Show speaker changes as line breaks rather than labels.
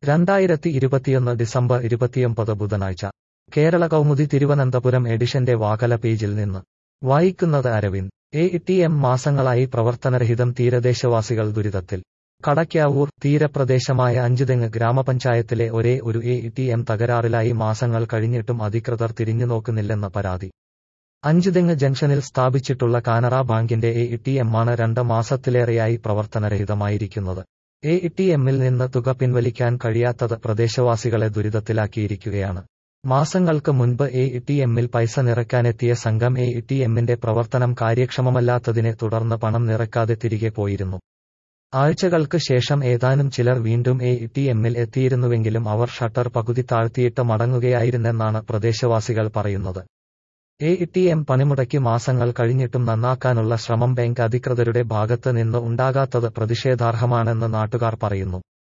രണ്ടായിരത്തി ഇരുപത്തിയൊന്ന് ഡിസംബർ ഇരുപത്തിയൊമ്പത് ബുധനാഴ്ച കേരള കൗമുദി തിരുവനന്തപുരം എഡിഷന്റെ വാകല പേജിൽ നിന്ന് വായിക്കുന്നത് അരവിന്ദ് എ ടി എം മാസങ്ങളായി പ്രവർത്തനരഹിതം തീരദേശവാസികൾ ദുരിതത്തിൽ കടയ്ക്കാവൂർ തീരപ്രദേശമായ അഞ്ചുതെങ്ങ് ഗ്രാമപഞ്ചായത്തിലെ ഒരേ ഒരു എ ടി എം തകരാറിലായി മാസങ്ങൾ കഴിഞ്ഞിട്ടും അധികൃതർ തിരിഞ്ഞുനോക്കുന്നില്ലെന്ന് പരാതി അഞ്ചുതെങ്ങ് ജംഗ്ഷനിൽ സ്ഥാപിച്ചിട്ടുള്ള കാനറ ബാങ്കിന്റെ എ ടി എമ്മാണ് രണ്ട് മാസത്തിലേറെയായി പ്രവർത്തനരഹിതമായിരിക്കുന്നത് എ ടി എമ്മിൽ നിന്ന് തുക പിൻവലിക്കാൻ കഴിയാത്തത് പ്രദേശവാസികളെ ദുരിതത്തിലാക്കിയിരിക്കുകയാണ് മാസങ്ങൾക്ക് മുൻപ് എ ടി എമ്മിൽ പൈസ നിറയ്ക്കാനെത്തിയ സംഘം എ ടി എമ്മിന്റെ പ്രവർത്തനം കാര്യക്ഷമമല്ലാത്തതിനെ തുടർന്ന് പണം നിറയ്ക്കാതെ തിരികെ പോയിരുന്നു ആഴ്ചകൾക്ക് ശേഷം ഏതാനും ചിലർ വീണ്ടും എ ടി എമ്മിൽ എത്തിയിരുന്നുവെങ്കിലും അവർ ഷട്ടർ പകുതി താഴ്ത്തിയിട്ട് മടങ്ങുകയായിരുന്നെന്നാണ് പ്രദേശവാസികൾ പറയുന്നത് എ ടി എം പണിമുടക്കി മാസങ്ങൾ കഴിഞ്ഞിട്ടും നന്നാക്കാനുള്ള ശ്രമം ബാങ്ക് അധികൃതരുടെ ഭാഗത്ത് നിന്ന് ഉണ്ടാകാത്തത് പ്രതിഷേധാർഹമാണെന്ന് നാട്ടുകാർ പറയുന്നു